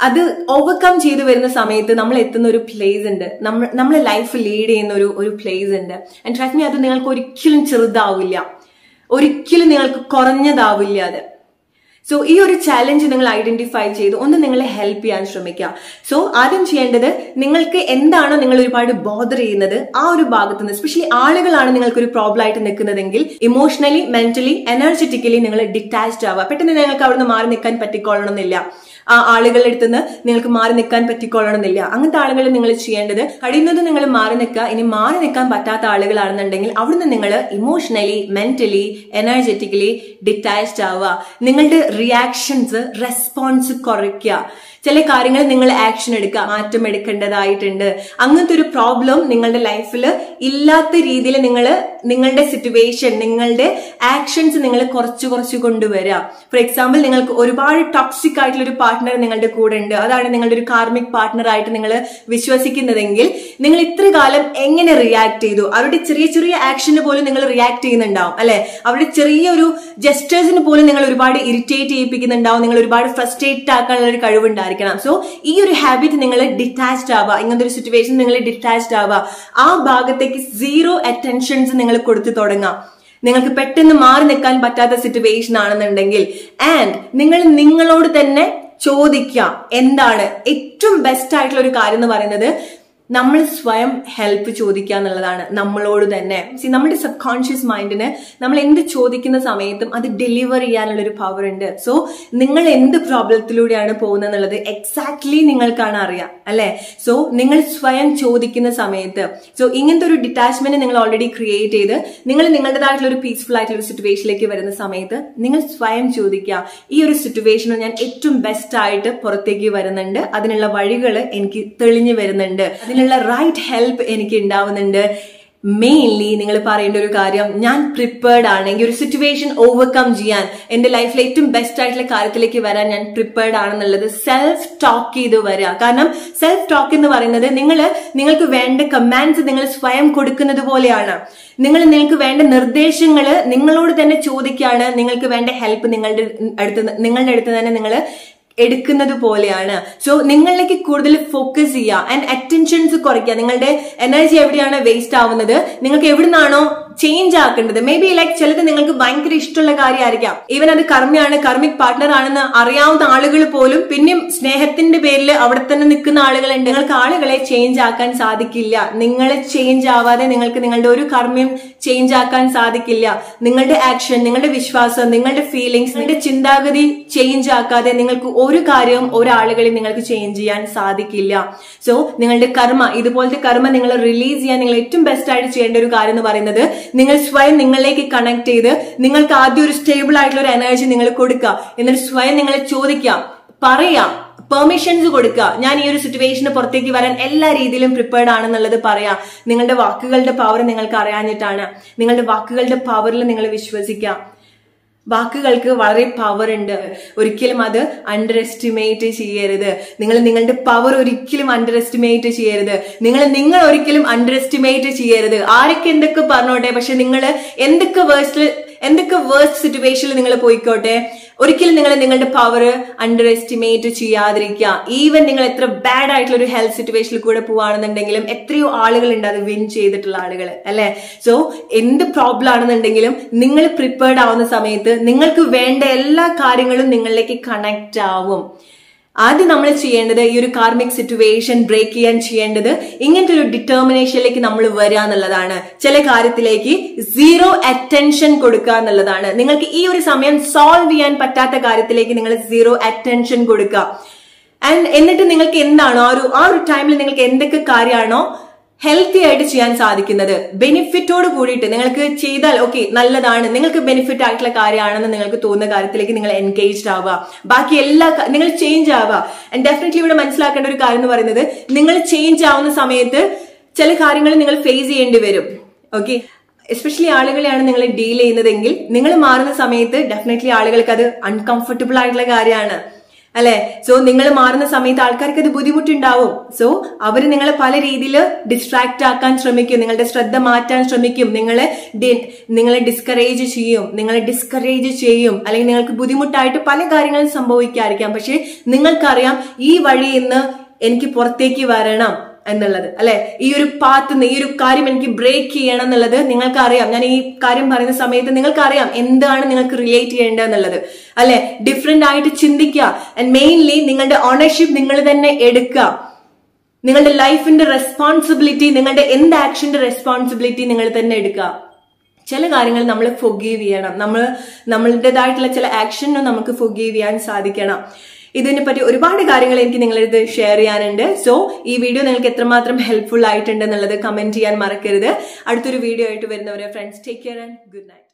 അത് ഓവർകം ചെയ്തു വരുന്ന സമയത്ത് നമ്മൾ എത്തുന്ന ഒരു പ്ലേസ് ഉണ്ട് നമ്മൾ നമ്മളെ ലൈഫ് ലീഡ് ചെയ്യുന്ന ഒരു ഒരു പ്ലേസ് ഉണ്ട് ആൻഡ് ട്രസ്റ്റ് മീ അത് നിങ്ങൾക്ക് ഒരിക്കലും ചെറുതാവില്ല ഒരിക്കലും നിങ്ങൾക്ക് കുറഞ്ഞതാവില്ല അത് സോ ഈ ഒരു ചാലഞ്ച് നിങ്ങൾ ഐഡന്റിഫൈ ചെയ്ത് ഒന്ന് നിങ്ങളെ ഹെൽപ്പ് ചെയ്യാൻ ശ്രമിക്കുക സോ ആദ്യം ചെയ്യേണ്ടത് നിങ്ങൾക്ക് എന്താണോ നിങ്ങൾ ഒരുപാട് ബോധർ ചെയ്യുന്നത് ആ ഒരു ഭാഗത്ത് നിന്ന് എസ്പെഷ്യലി ആളുകളാണ് നിങ്ങൾക്ക് ഒരു പ്രോബ്ലം ആയിട്ട് നിൽക്കുന്നതെങ്കിൽ ഇമോഷണലി മെന്റലി എനർജറ്റിക്കലി നിങ്ങൾ ഡിറ്റാച്ച്ഡ് ആവുക പെട്ടെന്ന് നിങ്ങൾക്ക് അവിടുന്ന് മാറി നിൽക്കാൻ പറ്റിക്കൊള്ളണമെന്നില്ല ആ ആളുകളുടെ അടുത്ത് നിന്ന് നിങ്ങൾക്ക് മാറി നിൽക്കാൻ പറ്റിക്കൊള്ളണമെന്നില്ല അങ്ങനത്തെ ആളുകൾ നിങ്ങൾ ചെയ്യേണ്ടത് കഴിയുന്നത് നിങ്ങൾ മാറി നിൽക്കുക ഇനി മാറി നിൽക്കാൻ പറ്റാത്ത ആളുകളാണെന്നുണ്ടെങ്കിൽ അവിടുന്ന് നിങ്ങൾ ഇമോഷണലി മെന്റലി എനർജറ്റിക്കലി ഡിറ്റാച്ച്ഡ് ആവുക നിങ്ങളുടെ റിയാക്ഷൻസ് റെസ്പോൺസ് കുറയ്ക്കുക ചില കാര്യങ്ങൾ നിങ്ങൾ ആക്ഷൻ എടുക്കുക മാറ്റം എടുക്കേണ്ടതായിട്ടുണ്ട് അങ്ങനത്തെ ഒരു പ്രോബ്ലം നിങ്ങളുടെ ലൈഫിൽ ഇല്ലാത്ത രീതിയിൽ നിങ്ങൾ നിങ്ങളുടെ സിറ്റുവേഷൻ നിങ്ങളുടെ ആക്ഷൻസ് നിങ്ങൾ കുറച്ച് കുറച്ച് കൊണ്ടുവരിക ഫോർ എക്സാമ്പിൾ നിങ്ങൾക്ക് ഒരുപാട് ടോക്സിക് ആയിട്ടുള്ള ഒരു പാർട്ട്ണർ നിങ്ങളുടെ കൂടെ ഉണ്ട് അതാണ് നിങ്ങളുടെ ഒരു കാർമിക് പാർട്ട്ണർ ആയിട്ട് നിങ്ങൾ വിശ്വസിക്കുന്നതെങ്കിൽ നിങ്ങൾ ഇത്ര കാലം എങ്ങനെ റിയാക്ട് ചെയ്തു അവരുടെ ചെറിയ ചെറിയ ആക്ഷന് പോലും നിങ്ങൾ റിയാക്ട് ചെയ്യുന്നുണ്ടാവും അല്ലെ അവരുടെ ചെറിയൊരു ജസ്റ്റേഴ്സിന് പോലും നിങ്ങൾ ഒരുപാട് ഇറിറ്റേറ്റ് ചെയ്യിപ്പിക്കുന്നുണ്ടാവും നിങ്ങൾ ഒരുപാട് ഫ്രസ്ട്രേറ്റ് ആക്കാനുള്ള ഒരു കഴിവുണ്ടായിരിക്കണം സോ ഈ ഒരു ഹാബിറ്റ് നിങ്ങൾ ഡിറ്റാച്ച്ഡ് ആവുക ഇങ്ങനത്തെ ഒരു സിറ്റുവേഷൻ നിങ്ങൾ ഡിറ്റാച്ച്ഡ് ആവുക ആ ഭാഗത്തേക്ക് സീറോ അറ്റൻഷൻസ് നിങ്ങൾ കൊടുത്തു തുടങ്ങാം നിങ്ങൾക്ക് പെട്ടെന്ന് മാറി നിൽക്കാൻ പറ്റാത്ത സിറ്റുവേഷൻ ആണെന്നുണ്ടെങ്കിൽ ആൻഡ് നിങ്ങൾ നിങ്ങളോട് തന്നെ ചോദിക്കുക എന്താണ് ഏറ്റവും ബെസ്റ്റ് ആയിട്ടുള്ള ഒരു കാര്യം എന്ന് പറയുന്നത് നമ്മൾ സ്വയം ഹെൽപ്പ് ചോദിക്കുക എന്നുള്ളതാണ് നമ്മളോട് തന്നെ സി നമ്മുടെ സബ് കോൺഷ്യസ് മൈൻഡിന് നമ്മൾ എന്ത് ചോദിക്കുന്ന സമയത്തും അത് ഡെലിവർ ചെയ്യാനുള്ള ഒരു പവർ ഉണ്ട് സോ നിങ്ങൾ എന്ത് പ്രോബ്ലത്തിലൂടെയാണ് പോകുന്നത് എന്നുള്ളത് എക്സാക്ട്ലി നിങ്ങൾക്കാണ് അറിയാം അല്ലെ സോ നിങ്ങൾ സ്വയം ചോദിക്കുന്ന സമയത്ത് സോ ഇങ്ങനത്തെ ഒരു ഡിറ്റാച്ച്മെന്റ് നിങ്ങൾ ഓൾറെഡി ക്രിയേറ്റ് ചെയ്ത് നിങ്ങൾ നിങ്ങളുടേതായിട്ടുള്ള ഒരു പീസ്ഫുൾ ആയിട്ടുള്ള ഒരു സിറ്റുവേഷനിലേക്ക് വരുന്ന സമയത്ത് നിങ്ങൾ സ്വയം ചോദിക്കുക ഈ ഒരു സിറ്റുവേഷനിൽ ഞാൻ ഏറ്റവും ബെസ്റ്റ് ആയിട്ട് പുറത്തേക്ക് വരുന്നുണ്ട് അതിനുള്ള വഴികൾ എനിക്ക് തെളിഞ്ഞു വരുന്നുണ്ട് അതിനുള്ള റൈറ്റ് ഹെൽപ്പ് എനിക്ക് ഉണ്ടാവുന്നുണ്ട് മെയിൻലി നിങ്ങൾ പറയേണ്ട ഒരു കാര്യം ഞാൻ പ്രിപ്പേർഡ് ആണ് ഈ ഒരു സിറ്റുവേഷൻ ഓവർകം ചെയ്യാൻ എന്റെ ലൈഫിൽ ഏറ്റവും ബെസ്റ്റ് ആയിട്ടുള്ള കാര്യത്തിലേക്ക് വരാൻ ഞാൻ പ്രിപ്പേർഡ് ആണെന്നുള്ളത് സെൽഫ് ടോക്ക് ചെയ്ത് വരിക കാരണം സെൽഫ് ടോക്ക് എന്ന് പറയുന്നത് നിങ്ങൾ നിങ്ങൾക്ക് വേണ്ട കമാൻഡ്സ് നിങ്ങൾ സ്വയം കൊടുക്കുന്നത് പോലെയാണ് നിങ്ങൾ നിങ്ങൾക്ക് വേണ്ട നിർദ്ദേശങ്ങൾ നിങ്ങളോട് തന്നെ ചോദിക്കുകയാണ് നിങ്ങൾക്ക് വേണ്ട ഹെൽപ്പ് നിങ്ങളുടെ അടുത്ത് നിങ്ങളുടെ അടുത്ത് തന്നെ നിങ്ങൾ എടുക്കുന്നത് പോലെയാണ് സോ നിങ്ങളിലേക്ക് കൂടുതൽ ഫോക്കസ് ചെയ്യുക ആൻഡ് അറ്റൻഷൻസ് കുറയ്ക്കുക നിങ്ങളുടെ എനർജി എവിടെയാണ് വേസ്റ്റ് ആവുന്നത് നിങ്ങൾക്ക് എവിടുന്നാണോ ചേഞ്ച് ആക്കേണ്ടത് മേ ബി ലൈക്ക് ചിലത് നിങ്ങൾക്ക് ഭയങ്കര ഇഷ്ടമുള്ള കാര്യമായിരിക്കാം ഈവൻ അത് കർമ്മയാണ് കർമ്മിക് പാർട്ട്ണർ ആണെന്ന് അറിയാവുന്ന ആളുകൾ പോലും പിന്നെയും സ്നേഹത്തിന്റെ പേരിൽ അവിടെ തന്നെ നിൽക്കുന്ന ആളുകളുണ്ട് നിങ്ങൾക്ക് ആളുകളെ ചേഞ്ച് ആക്കാൻ സാധിക്കില്ല നിങ്ങളെ ചേഞ്ച് ആവാതെ നിങ്ങൾക്ക് നിങ്ങളുടെ ഒരു കർമ്മയും ചേഞ്ച് ആക്കാൻ സാധിക്കില്ല നിങ്ങളുടെ ആക്ഷൻ നിങ്ങളുടെ വിശ്വാസം നിങ്ങളുടെ ഫീലിങ്സ് നിങ്ങളുടെ ചിന്താഗതി ചേഞ്ച് ആക്കാതെ നിങ്ങൾക്ക് ഒരു കാര്യവും ഒരാളുകളെ നിങ്ങൾക്ക് ചേഞ്ച് ചെയ്യാൻ സാധിക്കില്ല സോ നിങ്ങളുടെ കർമ്മ ഇതുപോലത്തെ കർമ്മ നിങ്ങൾ റിലീസ് ചെയ്യാൻ നിങ്ങൾ ഏറ്റവും ബെസ്റ്റ് ആയിട്ട് ചെയ്യേണ്ട ഒരു കാര്യം എന്ന് പറയുന്നത് നിങ്ങൾ സ്വയം നിങ്ങളിലേക്ക് കണക്ട് ചെയ്ത് നിങ്ങൾക്ക് ആദ്യം ഒരു സ്റ്റേബിൾ ആയിട്ടുള്ള ഒരു എനർജി നിങ്ങൾ കൊടുക്കുക എന്നിട്ട് സ്വയം നിങ്ങളെ ചോദിക്കാം പറയാം പെർമിഷൻസ് കൊടുക്കുക ഞാൻ ഈ ഒരു സിറ്റുവേഷന് പുറത്തേക്ക് വരാൻ എല്ലാ രീതിയിലും പ്രിപ്പയർഡ് ആണെന്നുള്ളത് പറയാം നിങ്ങളുടെ വാക്കുകളുടെ പവർ നിങ്ങൾക്ക് അറിയാഞ്ഞിട്ടാണ് നിങ്ങളുടെ വാക്കുകളുടെ പവറിൽ നിങ്ങൾ വിശ്വസിക്കാം വാക്കുകൾക്ക് വളരെ പവർ ഉണ്ട് ഒരിക്കലും അത് അണ്ടർ എസ്റ്റിമേറ്റ് ചെയ്യരുത് നിങ്ങൾ നിങ്ങളുടെ പവർ ഒരിക്കലും അണ്ടർ എസ്റ്റിമേറ്റ് ചെയ്യരുത് നിങ്ങൾ നിങ്ങൾ ഒരിക്കലും അണ്ടർ എസ്റ്റിമേറ്റ് ചെയ്യരുത് ആരൊക്കെ എന്തൊക്കെ പറഞ്ഞോട്ടെ പക്ഷെ നിങ്ങൾ എന്തൊക്കെ വേഴ്സിൽ എന്തൊക്കെ വേഴ്സ്റ്റ് സിറ്റുവേഷനിൽ നിങ്ങൾ പോയിക്കോട്ടെ ഒരിക്കലും നിങ്ങൾ നിങ്ങളുടെ പവർ അണ്ടർ എസ്റ്റിമേറ്റ് ചെയ്യാതിരിക്കുക ഈവൻ നിങ്ങൾ എത്ര ബാഡ് ആയിട്ടുള്ള ഒരു ഹെൽത്ത് സിറ്റുവേഷനിൽ കൂടെ പോവാണെന്നുണ്ടെങ്കിലും എത്രയോ ആളുകളുണ്ട് അത് വിൻ ചെയ്തിട്ടുള്ള ആളുകൾ അല്ലെ സോ എന്ത് പ്രോബ്ലം ആണെന്നുണ്ടെങ്കിലും നിങ്ങൾ പ്രിപ്പയർഡ് ആവുന്ന സമയത്ത് നിങ്ങൾക്ക് വേണ്ട എല്ലാ കാര്യങ്ങളും നിങ്ങളിലേക്ക് കണക്ട് ആവും ആദ്യം നമ്മൾ ചെയ്യേണ്ടത് ഈ ഒരു കാർമിക് സിറ്റുവേഷൻ ബ്രേക്ക് ചെയ്യാൻ ചെയ്യേണ്ടത് ഇങ്ങനത്തെ ഒരു ഡിറ്റർമിനേഷനിലേക്ക് നമ്മൾ വരിക എന്നുള്ളതാണ് ചില കാര്യത്തിലേക്ക് സീറോ അറ്റൻഷൻ കൊടുക്കുക എന്നുള്ളതാണ് നിങ്ങൾക്ക് ഈ ഒരു സമയം സോൾവ് ചെയ്യാൻ പറ്റാത്ത കാര്യത്തിലേക്ക് നിങ്ങൾ സീറോ അറ്റൻഷൻ കൊടുക്കുക ആൻഡ് എന്നിട്ട് നിങ്ങൾക്ക് എന്താണോ ആ ഒരു ആ ഒരു ടൈമിൽ നിങ്ങൾക്ക് എന്തൊക്കെ കാര്യമാണോ ഹെൽത്തി ആയിട്ട് ചെയ്യാൻ സാധിക്കുന്നത് ബെനിഫിറ്റോട് കൂടിയിട്ട് നിങ്ങൾക്ക് ചെയ്താൽ ഓക്കെ നല്ലതാണ് നിങ്ങൾക്ക് ബെനിഫിറ്റ് ആയിട്ടുള്ള കാര്യമാണെന്ന് നിങ്ങൾക്ക് തോന്നുന്ന കാര്യത്തിലേക്ക് നിങ്ങൾ എൻഗേജ്ഡ് ആവുക ബാക്കി എല്ലാ നിങ്ങൾ ചേഞ്ച് ആവുക ആൻഡ് ഡെഫിനറ്റ്ലി ഇവിടെ മനസ്സിലാക്കേണ്ട ഒരു കാര്യം എന്ന് പറയുന്നത് നിങ്ങൾ ചേഞ്ച് ആവുന്ന സമയത്ത് ചില കാര്യങ്ങൾ നിങ്ങൾ ഫേസ് ചെയ്യേണ്ടി വരും ഓക്കെ എസ്പെഷ്യലി ആളുകളെയാണ് നിങ്ങൾ ഡീൽ ചെയ്യുന്നതെങ്കിൽ നിങ്ങൾ മാറുന്ന സമയത്ത് ഡെഫിനറ്റ്ലി ആളുകൾക്ക് അത് അൺകംഫർട്ടബിൾ ആയിട്ടുള്ള കാര്യമാണ് അല്ലെ സോ നിങ്ങൾ മാറുന്ന സമയത്ത് ആൾക്കാർക്ക് അത് ബുദ്ധിമുട്ടുണ്ടാവും സോ അവർ നിങ്ങളെ പല രീതിയിൽ ഡിസ്ട്രാക്ട് ആക്കാൻ ശ്രമിക്കും നിങ്ങളുടെ ശ്രദ്ധ മാറ്റാൻ ശ്രമിക്കും നിങ്ങളെ ഡി- നിങ്ങളെ ഡിസ്കറേജ് ചെയ്യും നിങ്ങളെ ഡിസ്കറേജ് ചെയ്യും അല്ലെങ്കിൽ നിങ്ങൾക്ക് ബുദ്ധിമുട്ടായിട്ട് പല കാര്യങ്ങളും സംഭവിക്കാതിരിക്കാം പക്ഷെ നിങ്ങൾക്കറിയാം ഈ വഴിയിൽ നിന്ന് എനിക്ക് പുറത്തേക്ക് വരണം എന്നുള്ളത് അല്ലെ ഈ ഒരു പാത്ത് ഈ ഒരു കാര്യം എനിക്ക് ബ്രേക്ക് ചെയ്യണം എന്നുള്ളത് നിങ്ങൾക്ക് അറിയാം ഞാൻ ഈ കാര്യം പറയുന്ന സമയത്ത് നിങ്ങൾക്ക് അറിയാം എന്താണ് നിങ്ങൾക്ക് റിലേറ്റ് ചെയ്യേണ്ടത് എന്നുള്ളത് അല്ലെ ഡിഫറെന്റ് ആയിട്ട് ചിന്തിക്കുക ആൻഡ് മെയിൻലി നിങ്ങളുടെ ഓണർഷിപ്പ് നിങ്ങൾ തന്നെ എടുക്കുക നിങ്ങളുടെ ലൈഫിന്റെ റെസ്പോൺസിബിലിറ്റി നിങ്ങളുടെ എന്ത് ആക്ഷന്റെ റെസ്പോൺസിബിലിറ്റി നിങ്ങൾ തന്നെ എടുക്കുക ചില കാര്യങ്ങൾ നമ്മൾ ഫൊഗീവ് ചെയ്യണം നമ്മൾ നമ്മളുടേതായിട്ടുള്ള ചില ആക്ഷനും നമുക്ക് ഫൊഗീവ് ചെയ്യാൻ സാധിക്കണം ഇതിനെ പറ്റി ഒരുപാട് കാര്യങ്ങൾ എനിക്ക് നിങ്ങളടുത്ത് ഷെയർ ചെയ്യാനുണ്ട് സോ ഈ വീഡിയോ നിങ്ങൾക്ക് എത്രമാത്രം ഹെൽപ്ഫുൾ ആയിട്ടുണ്ട് എന്നുള്ളത് കമന്റ് ചെയ്യാൻ മറക്കരുത് അടുത്തൊരു വീഡിയോ ആയിട്ട് വരുന്നവരെ friends take care and good night